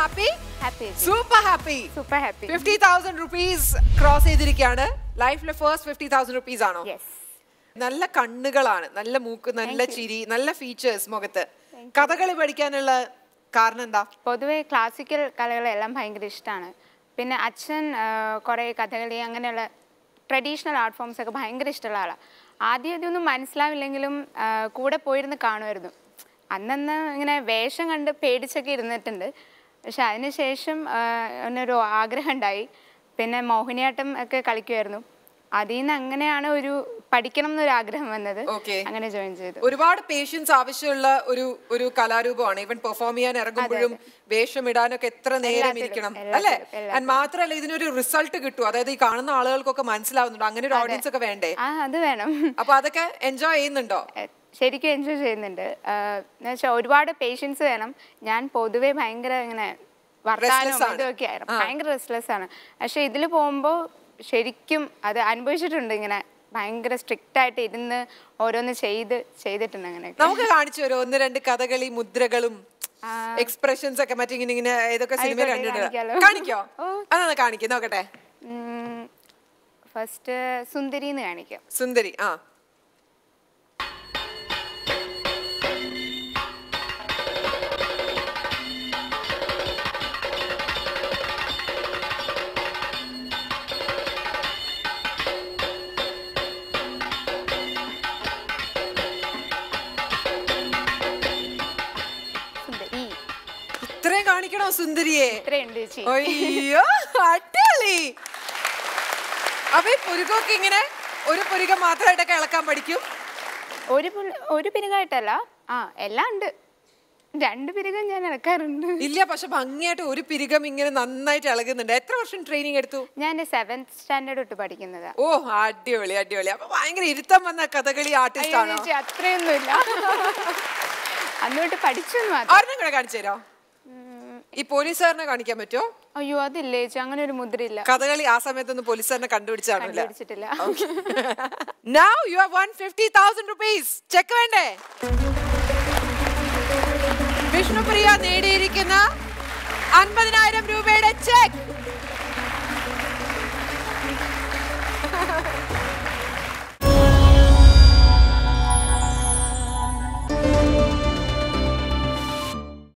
Happy happy super happy super happy fifty thousand rupees cross ചെയ്തിരിക്കുകയാണ് ലൈഫിലെ first fifty thousand rupees ആണോ yes നല്ല കണ്ണുകളാണ് നല്ല മൂക്ക് നല്ല ചിരി നല്ല ഫീച്ചേഴ്സ് മുഖത്ത് കഥകളി പഠിക്കാനുള്ള കാരണം എന്താ പൊതുവെ ക്ലാസിക്കൽ കലകളെല്ലാം ഭയങ്കര ഇഷ്ടമാണ് പിന്നെ അച്ഛൻ കുറേ കഥകളി അങ്ങനെയുള്ള ട്രഡീഷണൽ ആർട്ട് ഫോംസ് ഒക്കെ ഭയങ്കര ഇഷ്ടമുള്ള ആളാണ് ആദ്യം ഇതൊന്നും മനസ്സിലാവില്ലെങ്കിലും ആ, കൂടെ പോയിരുന്ന് കാണുമായിരുന്നു അന്നന്ന് ഇങ്ങനെ വേഷം കണ്ട് പേടിച്ചൊക്കെ ഇരുന്നിട്ടുണ്ട് പക്ഷെ അതിനുശേഷം എന്നൊരു ആഗ്രഹം ഉണ്ടായി പിന്നെ മോഹിനിയാട്ടം ഒക്കെ കളിക്കുമായിരുന്നു അതിൽ നിന്ന് അങ്ങനെയാണ് ഒരു പഠിക്കണം എന്നൊരു ആഗ്രഹം വന്നത് Okay. അങ്ങനെ ജോയിൻ ചെയ്തു ഒരുപാട് പേഷ്യൻസ് ആവശ്യമുള്ള ഒരു ഒരു കലാരൂപമാണ് ഇവൻ പെർഫോം ചെയ്യാൻ ഇറങ്ങുമ്പോഴും വേഷം ഇടാനൊക്കെ എത്ര നേരം എല്ലാത്തിലും, ഇരിക്കണം എല്ലാത്തിലും, അല്ലേ എല്ലാത്തിലും. ആൻഡ് മാത്രമല്ല ഇതിനൊരു റിസൾട്ട് കിട്ടും അതായത് ഈ കാണുന്ന ആളുകൾക്കൊക്കെ മനസ്സിലാവുന്നുണ്ട് അങ്ങനെ ഒരു ഓഡിയൻസ് ഒക്കെ വേണ്ടേ ആ അത് വേണം അപ്പൊ അതൊക്കെ എൻജോയ് ചെയ്യുന്നുണ്ടോ എ, ശരിക്കും എൻജോയ് ചെയ്യുന്നുണ്ട് എന്ന് വെച്ചാൽ ഒരുപാട് പേഷ്യൻസ് വേണം ഞാൻ പൊതുവെ ഭയങ്കര ഇങ്ങനെ വർത്താനവും Restless ആണ്. ഇതൊക്കെ ആയിരുന്നു ഭയങ്കര റെസ്റ്റ്ലെസ് ആണ് പക്ഷെ ഇതിൽ പോകുമ്പോൾ ശരിക്കും അത് അനുഭവിച്ചിട്ടുണ്ട് ഇങ്ങനെ ഭയങ്കര സ്ട്രിക്റ്റ് ആയിട്ട് ഇരുന്ന് ഓരോന്ന് ചെയ്ത് ചെയ്തിട്ടുണ്ട് അങ്ങനെയൊക്കെ നമുക്ക് കാണിച്ചു തരുമോ ഒന്ന് രണ്ട് കഥകളി മുദ്രകളും എക്സ്പ്രഷൻസ് ഒക്കെ മറ്റേ ഇങ്ങനെ ഇങ്ങനെ ഏതൊക്കെ സിനിമ ആയിക്കോട്ടെ, കണ്ടിട്ടുണ്ട് കാണിക്കാലോ. കാണിക്കോ അതൊന്ന് കാണിക്കും നോക്കട്ടെ ഫസ്റ്റ് സുന്ദരിന്ന് കാണിക്കാം സുന്ദരി ആ സുന്ദരി ഇത്രയും കാണിക്കണോ സുന്ദരിയെ ഇത്രയുണ്ട് ചേച്ചി അയ്യോ അടിപൊളി അപ്പൊ ഈ പുരുകൊക്കെ ഇങ്ങനെ ഒരു പുരുകം മാത്രമായിട്ടൊക്കെ ഇളക്കാൻ പഠിക്കും ഒരു പുൽ- ഒരു പിരികായിട്ടല്ല ആ എല്ലാം ഉണ്ട് രണ്ട് പിരികം ഞാൻ ഇറക്കാറുണ്ട് ഇല്ല പക്ഷെ ഭംഗിയായിട്ട് ഒരു പിരികം ഇങ്ങനെ നന്നായിട്ട് ഇളകുന്നുണ്ട് എത്ര വർഷം ട്രെയിനിങ് എടുത്തു ഞാൻ സെവൻത് സ്റ്റാൻഡേർഡ് തൊട്ട് പഠിക്കുന്നത് ഓ അടിപൊളി അടിപൊളി അപ്പൊ ഭയങ്കര ഇരുത്തം വന്ന കഥകളി ആർട്ടിസ്റ്റ് ആണോ ചേച്ചി അത്രയൊന്നുമില്ല അന്നോട്ട് പഠിച്ചെന്ന് മാത്രം ആരെയും കൂടെ കാണിച്ചു തരോ ഈ പോലീസുകാരനെ കാണിക്കാൻ പറ്റുമോ അയ്യോ അതില്ല ചേച്ചി അങ്ങനെ ഒരു മുദ്രയില്ല കഥകളി ആ സമയത്തൊന്നും പോലീസുകാരനെ കണ്ടുപിടിച്ചാണല്ലോ കണ്ടുപിടിച്ചിട്ടില്ല Now you have won 50,000 rupees. Cheque വേണ്ടേ വിഷ്ണുപ്രിയ നേടിയിരിക്കുന്ന അൻപതിനായിരം രൂപയുടെ ചെക്ക്